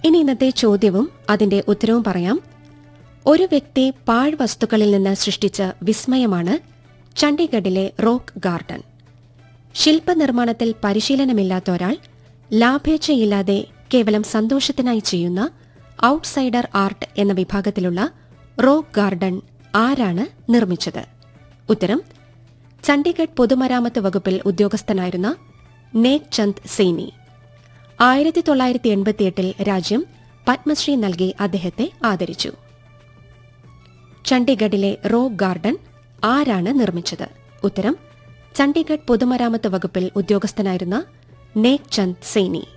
ഇനി ഇന്നത്തെ ചോദ്യവും അതിന്റെ ഉത്തരവും പറയാം ഒരു വ്യക്തി പാഴ്വസ്തുക്കളിൽ നിന്ന് സൃഷ്ടിച്ച വിസ്മയമാണ് ചണ്ഡീഗഡിലെ റോക്ക് ഗാർഡൻ ശില്പനിർമ്മാണത്തിൽ പരിശീലനമില്ലാത്ത ഒരാൾ ലാഭേച്ഛയില്ലാതെ കേവലം സന്തോഷത്തിനായി ചെയ്യുന്ന ഔട്ട്സൈഡർ ആർട്ട് എന്ന വിഭാഗത്തിലുള്ള റോക്ക് ഗാർഡൻ ആരാണ് നിർമ്മിച്ചത് ഉത്തരം ചണ്ഡീഗഡ് പൊതുമരാമത്ത് വകുപ്പിൽ ഉദ്യോഗസ്ഥനായിരുന്ന നേക് ചന്ദ് സെയ്നി ആയിരത്തി തൊള്ളായിരത്തി എൺപത്തിയെട്ടിൽ രാജ്യം പത്മശ്രീ നൽകി അദ്ദേഹത്തെ ആദരിച്ചു ചണ്ഡീഗഡിലെ റോക്ക് ഗാർഡൻ ആരാണ് നിർമ്മിച്ചത് ഉത്തരം ചണ്ഡീഗഡ് പൊതുമരാമത്ത് വകുപ്പിൽ ഉദ്യോഗസ്ഥനായിരുന്ന നേക് ചന്ദ് സെയ്നി